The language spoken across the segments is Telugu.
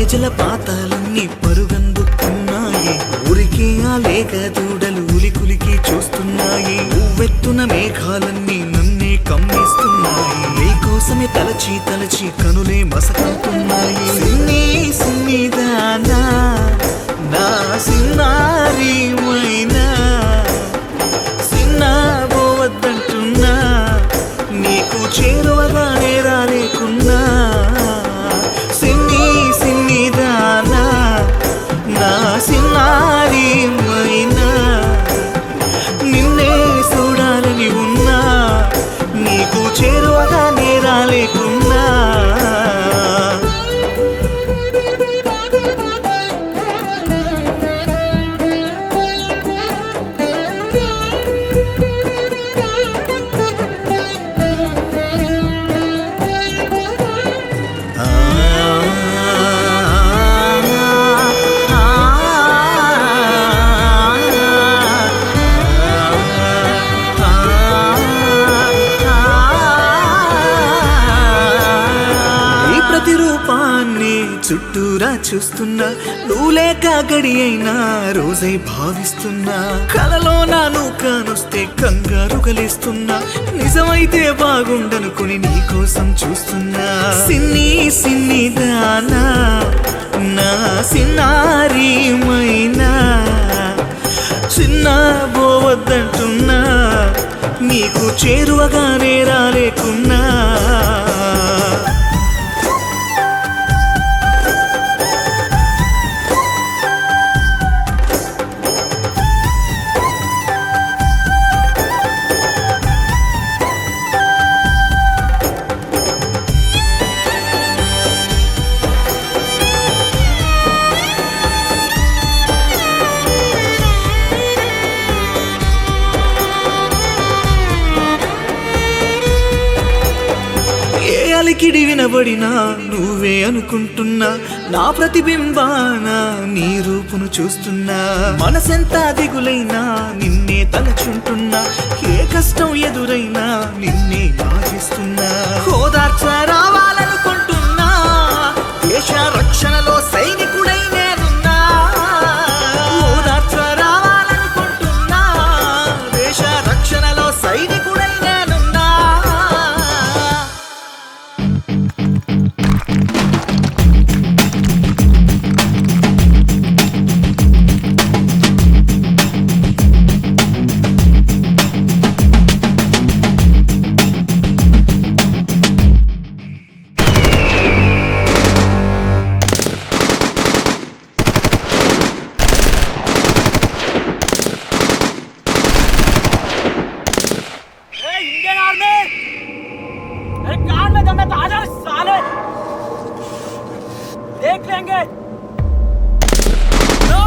జలపాతాలన్నీ పరుగందుకున్నాయి ఊరికే ఆ లేక దూడలు ఉలికులికి చూస్తున్నాయి ఉవ్వెత్తున మేఘాలన్నీ నన్నే కమ్మేస్తున్నాయి నీకోసమే తలచి తలచి కనులే మసకవుతున్నాయి సిన్ని సిన్నిదానా నా సిన్నారి మైనా సిన్నా పోవద్దంటున్నా నీకు చేరువగానే రాలేకున్నా సిన్ని సిన్నిదానా నా సిన్నారి మైనా నిన్నే చూడాలని ఉన్నా నీకు చేరువగానే రాలేకున్నా ఈ ప్రతిరూపాన్ని చుట్టూరా చూస్తున్నా నువ్వు లేక గడి అయినా రోజై భావిస్తున్నా కలలో నాను కానొస్తే కంగారు కలిస్తున్నా నిజమైతే బాగుండనుకుని నీ కోసం చూస్తున్నా సిన్ని సిన్ని దానా నా సిన్నారి మైనా చిన్న పోవద్దంటున్నా నీకు చేరువగానే రాలేకున్నా ఏ అలికిడి వినబడినా నువ్వే అనుకుంటున్నా నా ప్రతిబింబాన నీ రూపును చూస్తున్నా మనసెంత దిగులైనా నిన్నే తలచుంటున్నా ఏ కష్టం ఎదురైనా నిన్నే యాచిస్తున్నా హోదార్చ రావాలనుకుంటున్నా దేశ రక్షణలో సైనికుడై నేనున్నా ఓదార్చ రావాలనుకుంటున్నా దేశ రక్షణలో సైనికుడై నేనున్నా ए, इंडियन आर्मी अरे कान में दम है तो आ जा साले देख लेंगे नो!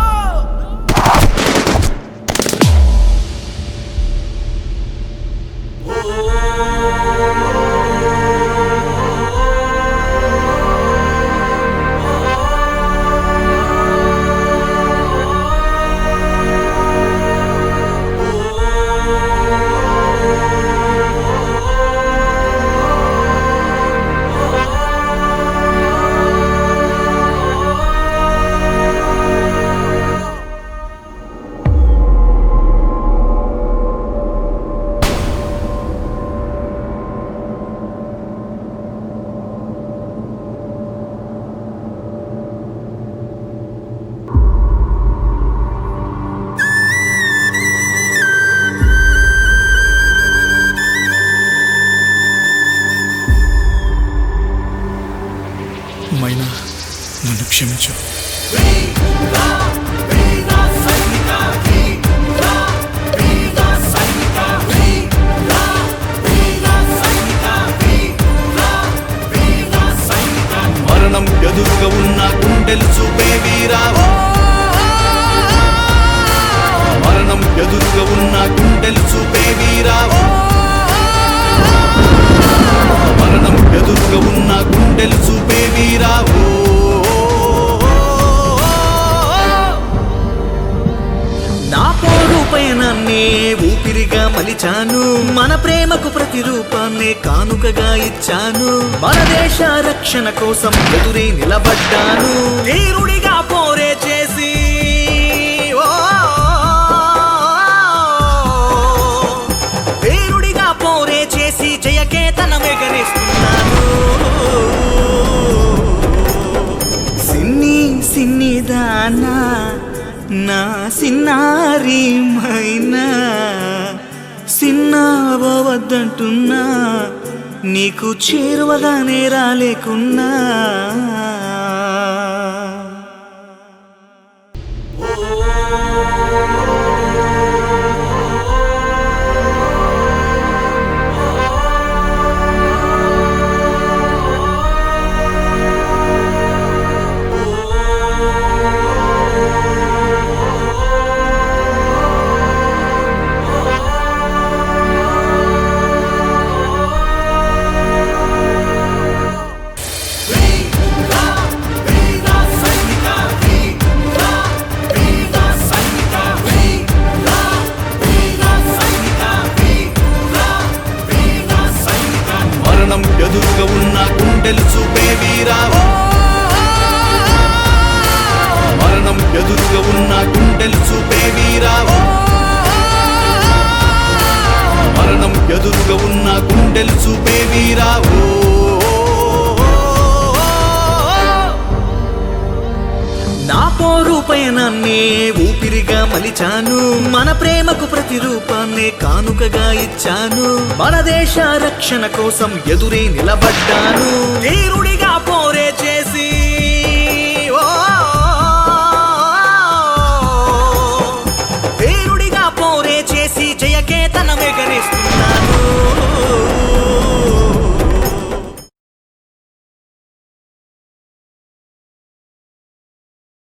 మైనా నన్ను క్షమించు మరణం ఎదురుగా ఉన్న గుండెలు చూపే వీరా మరణం ఎదురుగా ఉన్న గుండెలు చూపే వీరా మరణం ఎదురుగా ఉన్న గుండెలు చూపే వీరా ఓ నా పోరు పయనాన్నే ఊపిరిగా మలిచాను మన ప్రేమకు ప్రతిరూపాన్నే కానుకగా ఇచ్చాను మన దేశ రక్షణ కోసం ఎదురే నిలబడ్డాను ధీరుడిగా పోరే చేసి ఓ ధీరుడిగా పోరే చేసి జయకేతనం ఎగరేస్తున్నాను సిన్ని సిన్ని దానా నా సిన్నారి మైనా సిన్నావద్దంటున్నా నీకు చేరువగానే రాలేకున్నా మరణం ఎదురుగా ఉన్న గుండెలు చూపే వీరా మరణం ఎదురుగా ఉన్న గుండెలు చూపే వీరా మరణం ఎదురుగా ఉన్న గుండెలు చూపే వీరా ఓ నా పోరు పయనాన్నే ఊపిరిగా మలిచాను మన ప్రేమకు ప్రతిరూపాన్నే కానుకగా ఇచ్చాను మన దేశ రక్షణ కోసం ఎదురే నిలబడ్డాను ధీరుడిగా పోరే చేసి ఓ ధీరుడిగా పోరే చేసి జయకేతనం ఎగరేస్తున్నాను